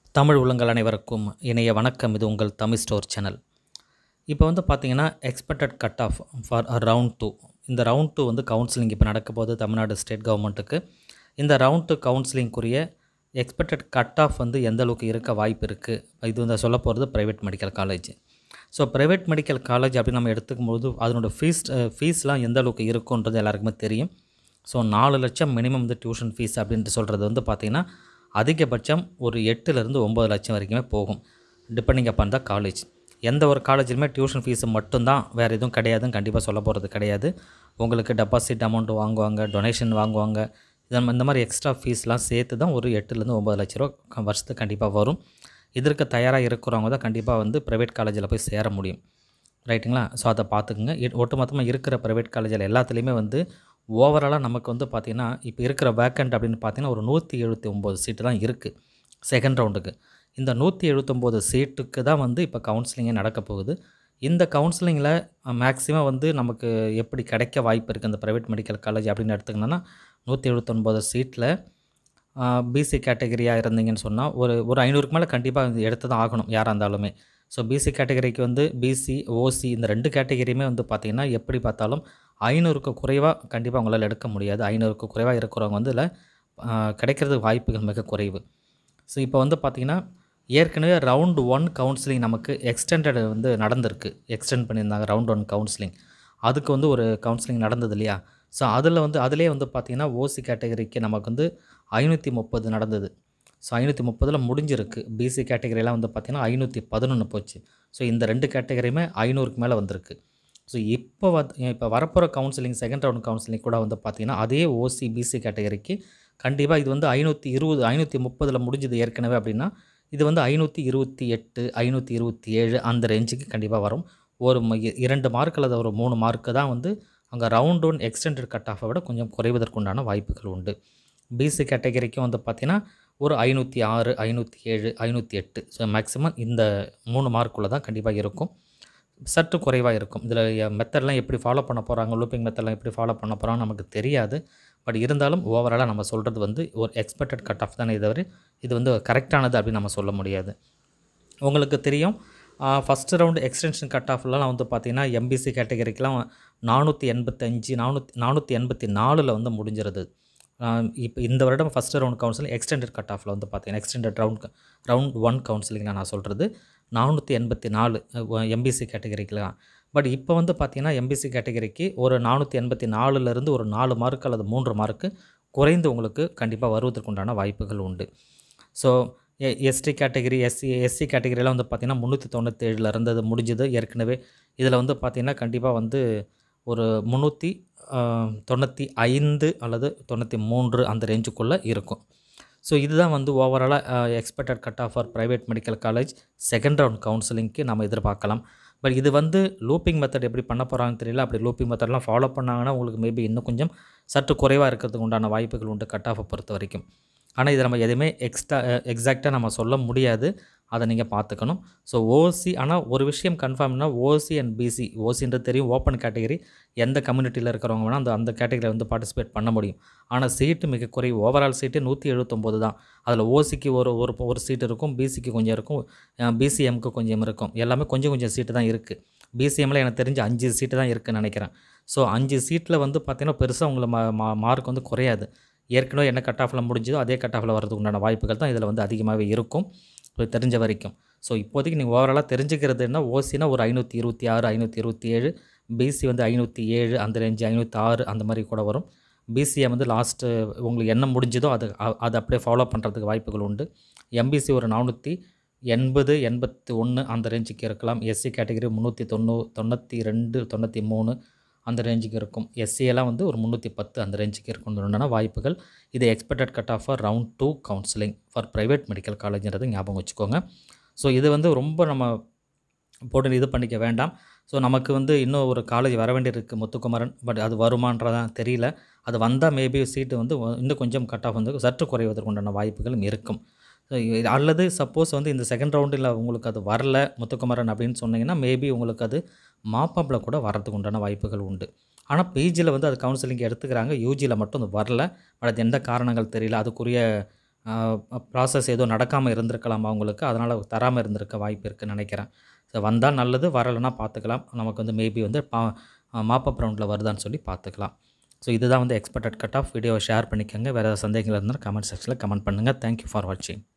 தமிழ் உள்ளங்கள் அனைவருக்கும் இணைய வணக்கம் இது உங்கள் தமிழ் ஸ்டோர் சேனல் இப்போ வந்து பார்த்தீங்கன்னா expected cut off for round two இந்த ரவுண்ட் டூ வந்து கவுன்சிலிங் இப்போ நடக்க போகுது தமிழ்நாடு ஸ்டேட் கவர்மெண்ட்டுக்கு இந்த ரவுண்ட் டூ கவுன்சிலிங்குரிய எக்ஸ்பெக்டட் கட் ஆஃப் வந்து எந்த அளவுக்கு இருக்க வாய்ப்பு இருக்குது இது வந்து சொல்ல போகிறது private medical college so private medical college அப்படின்னு நம்ம எடுத்துக்கும் போது அதனோட ஃபீஸ் ஃபீஸ்லாம் எந்த அளவுக்கு இருக்குன்றது எல்லாருக்குமே தெரியும் ஸோ நாலு லட்சம் மினிமம் வந்து டியூஷன் ஃபீஸ் அப்படின்ட்டு சொல்கிறது வந்து பார்த்திங்கன்னா அதிகபட்சம் ஒரு எட்டுலேருந்து ஒம்பது லட்சம் வரைக்குமே போகும் டிபெண்டிங் அப்பான் த காலேஜ் எந்த ஒரு காலேஜிலுமே டியூஷன் ஃபீஸு மட்டும்தான் வேறு எதுவும் கிடையாதுன்னு கண்டிப்பாக சொல்ல போகிறது கிடையாது உங்களுக்கு டெபாசிட் அமௌண்ட் வாங்குவாங்க டொனேஷன் வாங்குவாங்க இதன் இந்த மாதிரி எக்ஸ்ட்ரா ஃபீஸ்லாம் சேர்த்து தான் ஒரு எட்டுலேருந்து ஒம்பது லட்ச ரூபா வருஷத்துக்கு கண்டிப்பாக வரும் இதற்கு தயாராக இருக்கிறவங்க தான் கண்டிப்பாக வந்து ப்ரைவேட் காலேஜில் போய் சேர முடியும் ரைட்டுங்களா ஸோ அதை பார்த்துக்குங்க இ- ஒட்டுமொத்தமாக இருக்கிற ப்ரைவேட் காலேஜில் எல்லாத்துலேயுமே வந்து ஓவராலாக நமக்கு வந்து பார்த்திங்கன்னா இப்போ இருக்கிற வேக்கண்ட் அப்படின்னு பார்த்தீங்கன்னா ஒரு நூற்றி எழுபத்தி ஒம்பது சீட்டு தான் இருக்குது செகண்ட் ரவுண்டுக்கு இந்த நூற்றி எழுபத்தொம்போது சீட்டுக்கு தான் வந்து இப்போ கவுன்சிலிங்கே நடக்க போகுது இந்த கவுன்சிலிங்கில் மேக்ஸிமம் வந்து நமக்கு எப்படி கிடைக்க வாய்ப்பு இருக்குது இந்த ப்ரைவேட் மெடிக்கல் காலேஜ் அப்படின்னு எடுத்துக்கிட்டோன்னா நூற்றி எழுபத்தொன்பது சீட்டில் பிசி கேட்டகரியாக இருந்தீங்கன்னு சொன்னால் ஒரு ஒரு ஐநூறுக்கு மேலே கண்டிப்பாக எடுத்து தான் ஆகணும் யாராக இருந்தாலுமே ஸோ பிசி கேட்டகரிக்கு வந்து பிசி ஓசி இந்த ரெண்டு கேட்டகரியுமே வந்து பார்த்திங்கன்னா எப்படி பார்த்தாலும் ஐநூறுக்கு குறைவாக கண்டிப்பாக உங்களால் எடுக்க முடியாது ஐநூறுக்கு குறைவாக இருக்கிறவங்க வந்து இதில் கிடைக்கிறது வாய்ப்புகள் மிக குறைவு ஸோ இப்போ வந்து பார்த்திங்கன்னா ஏற்கனவே ரவுண்ட் ஒன் கவுன்சிலிங் நமக்கு எக்ஸ்டெண்டட் வந்து நடந்திருக்கு எக்ஸ்டெண்ட் பண்ணியிருந்தாங்க ரவுண்ட் ஒன் கவுன்சிலிங் அதுக்கு வந்து ஒரு கவுன்சிலிங் நடந்தது இல்லையா ஸோ அதில் வந்து அதிலே வந்து பார்த்திங்கன்னா ஓசி கேட்டகரிக்கு நமக்கு வந்து ஐநூற்றி முப்பது நடந்தது ஸோ ஐநூற்றி முப்பதில் முடிஞ்சிருக்கு பிசி கேட்டகரியெலாம் வந்து பார்த்திங்கன்னா ஐநூற்றி பதினொன்று போச்சு ஸோ இந்த ரெண்டு கேட்டகரியுமே ஐநூறுக்கு மேலே வந்திருக்கு ஸோ இப்போ வந்து இப்போ வரப்போகிற கவுன்சிலிங் செகண்ட் ரவுண்ட் கவுன்சிலிங் கூட வந்து பார்த்திங்கன்னா அதே ஓசி பிசி கேட்டகரிக்கு கண்டிப்பாக இது வந்து ஐநூற்றி இருபது ஐநூற்றி முப்பதில் முடிஞ்சது ஏற்கனவே அப்படின்னா இது வந்து ஐநூற்றி இருபத்தி எட்டு ஐநூற்றி இருபத்தி ஏழு அந்த ரேஞ்சுக்கு கண்டிப்பாக வரும் ஒரு ம- இ- இரண்டு மார்க் அல்லது ஒரு மூணு மார்க்கு தான் வந்து அங்கே ரவுண்ட் ஒன் எக்ஸ்டெண்டட் கட் ஆஃபை விட கொஞ்சம் குறைவதற்குண்டான வாய்ப்புகள் உண்டு பிசி கேட்டகரிக்கும் வந்து பார்த்திங்கன்னா ஒரு ஐநூற்றி ஆறு ஐநூற்றி ஏழு ஐநூற்றி எட்டு ஸோ மேக்ஸிமம் இந்த மூணு மார்க்குள்ளே தான் கண்டிப்பாக இருக்கும் சற்று குறைவாக இருக்கும் இதில் மெத்தட்லாம் எப்படி ஃபாலோ பண்ண போகிறாங்க லூப்பிங் மெத்தட்லாம் எப்படி ஃபாலோ பண்ண போகிறாங்க நமக்கு தெரியாது பட் இருந்தாலும் ஓவராலாக நம்ம சொல்கிறது வந்து ஒரு எக்ஸ்பெக்டட் கட் ஆஃப் தானே தவிர இது வந்து கரெக்டானது அப்படின்னு நம்ம சொல்ல முடியாது உங்களுக்கு தெரியும் ஃபஸ்ட்டு ரவுண்டு எக்ஸ்டென்ஷன் கட் ஆஃப்லாம் வந்து பார்த்தீங்கன்னா எம்பிசி கேட்டகரிக்கெலாம் நானூற்றி எண்பத்தஞ்சு நானூற்றி நானூற்றி எண்பத்தி நாலில் வந்து முடிஞ்சிருது இப்போ இந்த வருடம் first round counselling extended cut ஆஃபில் வந்து பார்த்தீங்கன்னா எக்ஸ்டெண்டட் ரவுண்ட் ரவுண்ட் ஒன் கவுன்சிலிங்கில் நான் சொல்கிறது நானூற்றி எண்பத்தி நாலு எம்பிசி கேட்டகரிக்கெலாம் பட் இப்போ வந்து பார்த்தீங்கன்னா எம்பிசி கேட்டகரிக்கு ஒரு நானூற்றி எண்பத்தி நாலுலேருந்து ஒரு நாலு மார்க் அல்லது மூன்று மார்க்கு குறைந்து உங்களுக்கு கண்டிப்பாக வருவதற்குண்டான வாய்ப்புகள் உண்டு so ST category SC SC கேட்டகரியில் வந்து பார்த்திங்கன்னா முந்நூற்றி தொண்ணூற்றேழில் இருந்தது முடிஞ்சது ஏற்கனவே இதில் வந்து பார்த்திங்கன்னா கண்டிப்பாக வந்து ஒரு முந்நூற்றி தொண்ணூற்றி ஐந்து அல்லது தொண்ணூற்றி மூன்று அந்த ரேஞ்சுக்குள்ளே இருக்கும் ஸோ இதுதான் வந்து ஓவராலாக expected cut off for private medical college second round கவுன்சிலிங்க்கு நம்ம எதிர்பார்க்கலாம் பட் இது வந்து லூப்பிங் மெத்தட் எப்படி பண்ண போகிறாங்கன்னு தெரியல அப்படி லூப்பிங் மெத்தட்லாம் ஃபாலோ பண்ணாங்கன்னா உங்களுக்கு மேபி இன்னும் கொஞ்சம் சற்று குறைவாக இருக்கிறதுக்கு உண்டான வாய்ப்புகள் உண்டு கட் ஆஃபை பொறுத்த வரைக்கும் ஆனால் இதை நம்ம எதுவுமே எக்ஸ்ட்ரா எக்ஸாக்டாக நம்ம சொல்ல முடியாது அதை நீங்கள் பார்த்துக்கணும் ஸோ ஓசி ஆனால் ஒரு விஷயம் கன்ஃபார்ம்னா ஓசி அண்ட் பிசி ஓசின்றது தெரியும் ஓப்பன் கேட்டகரி எந்த கம்யூனிட்டியில் இருக்கிறவங்க வேணால் அந்த அந்த கேட்டகரியில் வந்து பார்ட்டிசிபேட் பண்ண முடியும் ஆனால் சீட்டு மிக குறைவு ஓவரால் சீட்டு நூற்றி எழுபத்தொம்போது தான் அதில் ஓசிக்கு ஒரு ஒரு ஒரு சீட் இருக்கும் பிசிக்கு கொஞ்சம் இருக்கும் பிசிஎம்க்கு கொஞ்சம் இருக்கும் எல்லாமே கொஞ்சம் கொஞ்சம் சீட்டு தான் இருக்குது பிசிஎம்மில் எனக்கு தெரிஞ்சு அஞ்சு சீட்டு தான் இருக்குன்னு நினைக்கிறேன் ஸோ அஞ்சு சீட்டில் வந்து பார்த்திங்கன்னா பெருசாக உங்களை மா மா மார்க் வந்து குறையாது ஏற்கனவே என்ன கட் ஆஃபில் முடிஞ்சதோ அதே கட் ஆஃபில் வரதுக்கு உண்டான வாய்ப்புகள் தான் இதில் வந்து அதிகமாகவே இருக்கும் ஸோ தெரிஞ்ச வரைக்கும் ஸோ இப்போதைக்கு நீங்கள் ஓவராலாக தெரிஞ்சுக்கிறது என்ன ஓசினா ஒரு ஐநூற்றி இருபத்தி ஆறு ஐநூற்றி இருபத்தி ஏழு பிசி வந்து ஐநூற்றி ஏழு அந்த ரேஞ்சு ஐநூற்றி ஆறு அந்த மாதிரி கூட வரும் பிசிஎம் வந்து லாஸ்ட்டு உங்களுக்கு என்ன முடிஞ்சதோ அது அ- அது அப்படியே ஃபாலோ பண்ணுறதுக்கு வாய்ப்புகள் உண்டு எம்பிசி ஒரு நானூற்றி எண்பது எண்பத்தி ஒன்று அந்த ரேஞ்சுக்கு இருக்கலாம் எஸ்சி கேட்டகரி முந்நூற்றி தொண்ணூ தொண்ணூற்றி ரெண்டு தொண்ணூற்றி மூணு அந்த ரேஞ்சுக்கு இருக்கும் SC எல்லாம் வந்து ஒரு முந்நூற்றி பத்து அந்த ரேஞ்சுக்கு இருக்கணும்னா வாய்ப்புகள் இது expected cut off for round two counselling for private medical காலேஜ்ன்றது ஞாபகம் வச்சுக்கோங்க ஸோ இது வந்து ரொம்ப நம்ம போட்டு இது பண்ணிக்க வேண்டாம் ஸோ நமக்கு வந்து இன்னும் ஒரு காலேஜ் வர வேண்டியிருக்கு முத்துக்குமரன் பட் அது வருமானதான் தெரியல அது வந்தால் மேபி சீட்டு வந்து வ- இன்னும் கொஞ்சம் கட் ஆஃப் வந்து சற்று குறைவதற்கு உண்டான வாய்ப்புகளும் இருக்கும் So, இது- அல்லது சப்போஸ் வந்து இந்த செகண்ட் ரவுண்டில் உங்களுக்கு அது வரல முத்துக்குமரன் அப்படின்னு சொன்னீங்கன்னா மேபி உங்களுக்கு அது மாப்பப்பில் கூட வரதுக்கு உண்டான வாய்ப்புகள் உண்டு ஆனால் பிஜியில் வந்து அது கவுன்சிலிங் எடுத்துக்கிறாங்க யூஜியில் மட்டும் அது வரல பட் அது எந்த காரணங்கள் தெரியல அதுக்குரிய ப்ராசஸ் ஏதோ நடக்காமல் இருந்திருக்கலாம் அவங்களுக்கு அதனால் தராமல் இருந்திருக்க வாய்ப்பு இருக்குன்னு நினைக்கிறேன் ஸோ வந்தால் நல்லது வரலைன்னா பார்த்துக்கலாம் நமக்கு வந்து மேபி வந்து பா மாப்பப் ரவுண்டில் வருதான்னு சொல்லி பார்த்துக்கலாம் ஸோ இதுதான் வந்து எக்ஸ்பெக்டட் கட் ஆஃப் வீடியோவை ஷேர் பண்ணிக்கோங்க வேறு ஏதாவது சந்தேகங்கள் இருந்தால் கமெண்ட் செக்ஷனில் கமெண்ட் பண்ணுங்கள் தேங்க்யூ ஃபார் வாட்சிங்